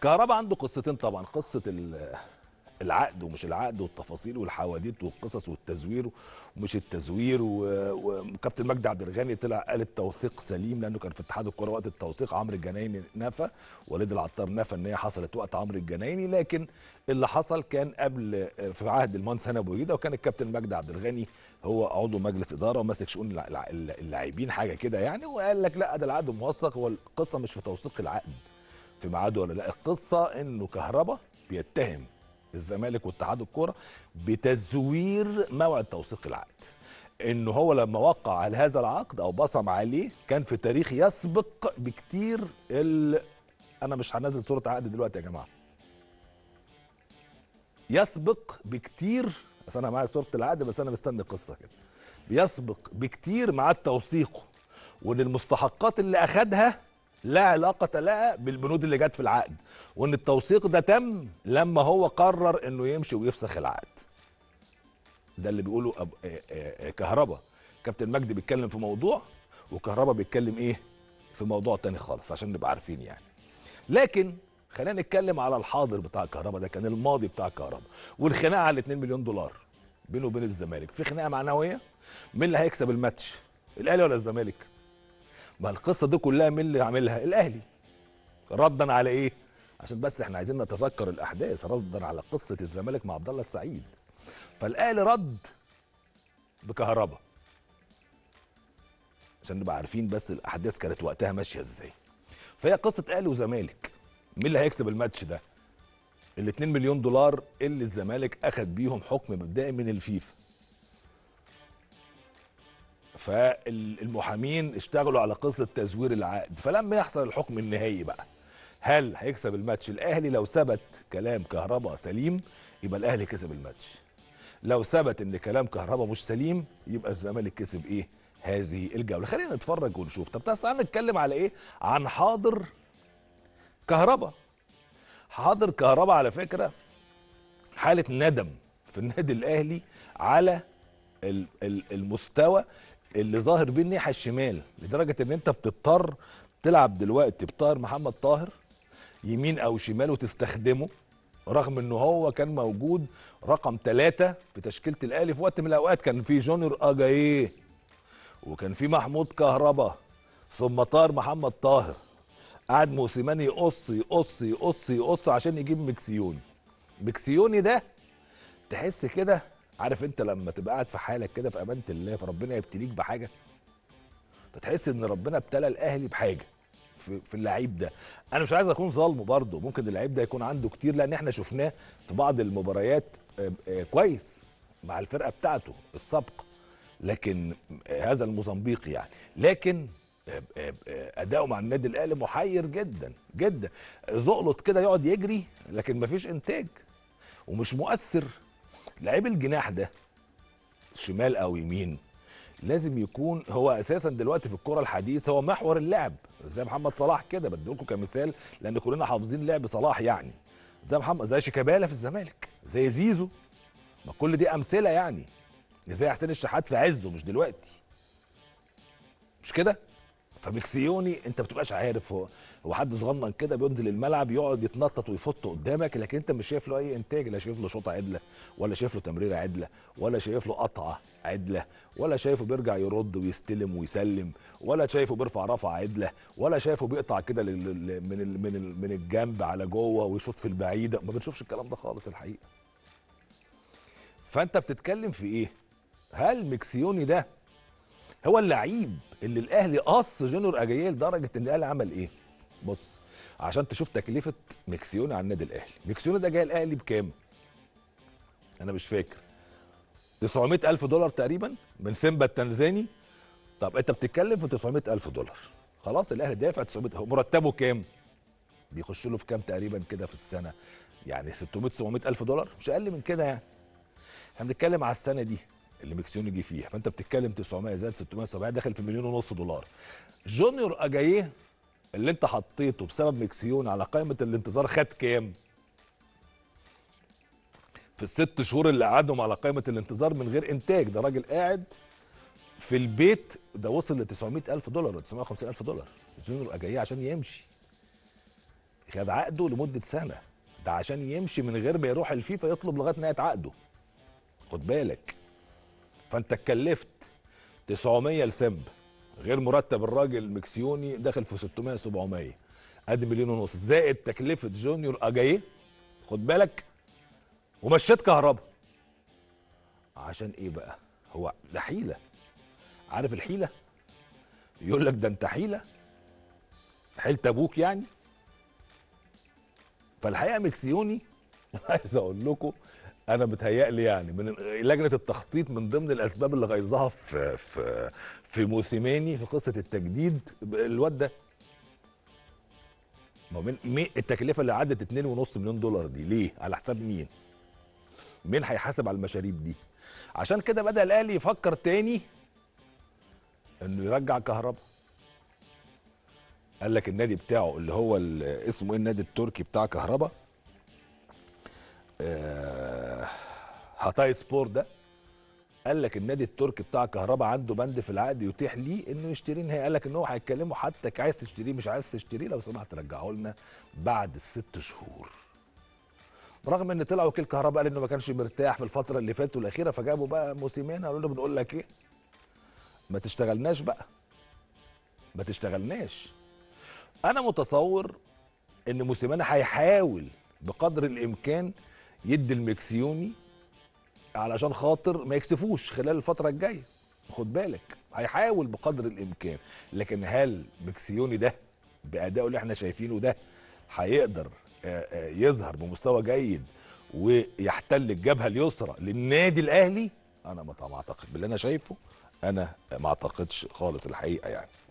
كهربا عنده قصتين طبعا قصه ال- العقد ومش العقد والتفاصيل والحواديت والقصص والتزوير ومش التزوير و- وكابتن مجدي عبد الغني طلع قال التوثيق سليم لانه كان في اتحاد الكره وقت التوثيق عمرو الجنايني نفى وليد العطار نفى ان هي حصلت وقت عمرو الجنايني لكن اللي حصل كان قبل في عهد المهندس هنا بويده وكان الكابتن مجدي عبد الغني هو عضو مجلس اداره وماسك شؤون الع- الع- اللاعبين حاجه كده يعني وقال لك لا ده العقد موثق هو القصه مش في توثيق العقد في ميعاده ولا لا القصه انه كهربا بيتهم الزمالك واتحاد الكوره بتزوير موعد توثيق العقد انه هو لما وقع على هذا العقد او بصم عليه كان في تاريخ يسبق بكتير ال... انا مش هنزل صوره عقد دلوقتي يا جماعه يسبق بكتير بس انا معايا صوره العقد بس انا مستني قصه كده بيسبق بكتير ميعاد توثيقه وان المستحقات اللي اخدها لا علاقة لها بالبنود اللي جت في العقد وان التوثيق ده تم لما هو قرر انه يمشي ويفسخ العقد ده اللي بيقوله أب... آه، آه، آه، كهربا كابتن مجدي بيتكلم في موضوع وكهربا بيتكلم ايه في موضوع تاني خالص عشان نبقى عارفين يعني لكن خلينا نتكلم على الحاضر بتاع كهربا ده كان الماضي بتاع كهربا والخناقه على 2 مليون دولار بينه وبين الزمالك في خناقه معنويه مين اللي هيكسب الماتش الاهلي ولا الزمالك ما القصه دي كلها مين اللي عاملها الاهلي ردا على ايه عشان بس احنا عايزين نتذكر الاحداث ردا على قصه الزمالك مع عبد الله السعيد فالاهلي رد بكهربا عشان نبقى عارفين بس الاحداث كانت وقتها ماشيه ازاي فهي قصه اهلي وزمالك مين اللي هيكسب الماتش ده ال 2 مليون دولار اللي الزمالك اخذ بيهم حكم مبدئي من الفيفا فالمحامين اشتغلوا على قصه تزوير العقد فلما يحصل الحكم النهائي بقى هل هيكسب الماتش الاهلي لو ثبت كلام كهربا سليم يبقى الاهلي كسب الماتش لو ثبت ان كلام كهربا مش سليم يبقى الزمالك كسب ايه هذه الجوله خلينا نتفرج ونشوف طب تعالى نتكلم على ايه عن حاضر كهربا حاضر كهربا على فكره حاله ندم في النادي الاهلي على ال- ال- المستوى اللي ظاهر بيه الناحيه الشمال لدرجه ان انت بتضطر تلعب دلوقتي بطاهر محمد طاهر يمين او شمال وتستخدمه رغم انه هو كان موجود رقم ثلاثة في تشكيله الاهلي في وقت من الاوقات كان في جونيور اجاييه وكان في محمود كهربا ثم طاهر محمد طاهر قعد موسيماني يقص يقص يقص يقص عشان يجيب مكسيوني مكسيوني ده تحس كده عارف انت لما تبقى قاعد في حالك كده في امانه الله فربنا يبتليك بحاجه فتحس ان ربنا ابتلى الاهلي بحاجه في, في اللعيب ده انا مش عايز اكون ظالمه برضه ممكن اللعيب ده يكون عنده كتير لان احنا شفناه في بعض المباريات آه، آه، كويس مع الفرقه بتاعته السابقه لكن آه، هذا الموزمبيقي يعني لكن آه، آه، آه، اداؤه مع النادي الاهلي محير جدا جدا زقلط كده يقعد يجري لكن مفيش انتاج ومش مؤثر لعيب الجناح ده شمال او يمين لازم يكون هو اساسا دلوقتي في الكره الحديثه هو محور اللعب زي محمد صلاح كده بديلكم كمثال لان كلنا حافظين لعب صلاح يعني زي محمد زي شيكابالا في الزمالك زي زيزو ما كل دي امثله يعني زي حسين الشحات في عزه مش دلوقتي مش كده فمكسيوني انت ما بتبقاش عارف هو هو حد صغنن كده بينزل الملعب يقعد يتنطط ويفط قدامك لكن انت مش شايف له اي انتاج لا شايف له شوطه عدله ولا شايف له تمريره عدله ولا شايف له قطعه عدله ولا شايفه بيرجع يرد ويستلم ويسلم ولا شايفه بيرفع رفعه عدله ولا شايفه بيقطع كده لل- لل- من ال- من ال- من الجنب على جوه ويشوط في البعيده ما بنشوفش الكلام ده خالص الحقيقه فانت بتتكلم في ايه هل مكسيوني ده هو اللعيب اللي الاهلي قص جونيور اجاييه لدرجه ان الاهلي عمل ايه بص عشان تشوف تكلفه مكسيوني على النادي الاهلي مكسيوني ده جاي الاهلي بكام انا مش فاكر 900 الف دولار تقريبا من سيمبا التنزاني طب انت بتتكلم في 900 الف دولار خلاص الاهلي دافع 900 هو مرتبه كام بيخش له في كام تقريبا كده في السنه يعني 600 700 الف دولار مش اقل من كده يعني احنا بنتكلم على السنه دي اللي مكسيوني جه فيها فانت بتتكلم 900 زائد 670 داخل في مليون ونص دولار جونيور اجاييه اللي انت حطيته بسبب مكسيوني على قائمه الانتظار خد كام في الست شهور اللي قعدهم على قائمه الانتظار من غير انتاج ده راجل قاعد في البيت ده وصل ل 900 الف دولار ولا 950 الف دولار جونيور اجاييه عشان يمشي خد عقده لمده سنه ده عشان يمشي من غير ما يروح الفيفا يطلب لغايه نهايه عقده خد بالك فانت اتكلفت 900 لسمب غير مرتب الراجل المكسيوني داخل في 600 700 ادي مليون ونص زائد تكلفه جونيور اجاي خد بالك ومشيت كهربا عشان ايه بقى هو ده حيله عارف الحيله يقول لك ده انت حيله حيله ابوك يعني فالحقيقه مكسيوني عايز اقول لكم انا متهيألي يعني من لجنه التخطيط من ضمن الاسباب اللي غيظها في في في موسيماني في قصه التجديد الواد ده ما هو من مين التكلفه اللي عدت 2.5 مليون دولار دي ليه على حساب مين مين هيحاسب على المشاريب دي عشان كده بدا الاهلي يفكر تاني انه يرجع كهربا قال لك النادي بتاعه اللي هو ال- اسمه ايه النادي التركي بتاع كهربا آه، هاتاي سبور ده قال لك النادي التركي بتاع كهربا عنده بند في العقد يتيح ليه انه يشتريه نهائي قال لك ان هو هيتكلموا حتى عايز تشتريه مش عايز تشتريه لو سمحت رجعه لنا بعد الست شهور رغم ان طلع وكيل كهرباء قال انه ما كانش مرتاح في الفتره اللي فاتت والاخيره فجابوا بقى موسيمين قالوا له بنقول لك ايه ما تشتغلناش بقى ما تشتغلناش انا متصور ان موسيماني هيحاول بقدر الامكان يدي المكسيوني علشان خاطر ما يكسفوش خلال الفتره الجايه خد بالك هيحاول بقدر الامكان لكن هل مكسيوني ده بادائه اللي احنا شايفينه ده هيقدر آه، آه، يظهر بمستوى جيد ويحتل الجبهه اليسرى للنادي الاهلي انا ما ما اعتقد باللي انا شايفه انا ما اعتقدش خالص الحقيقه يعني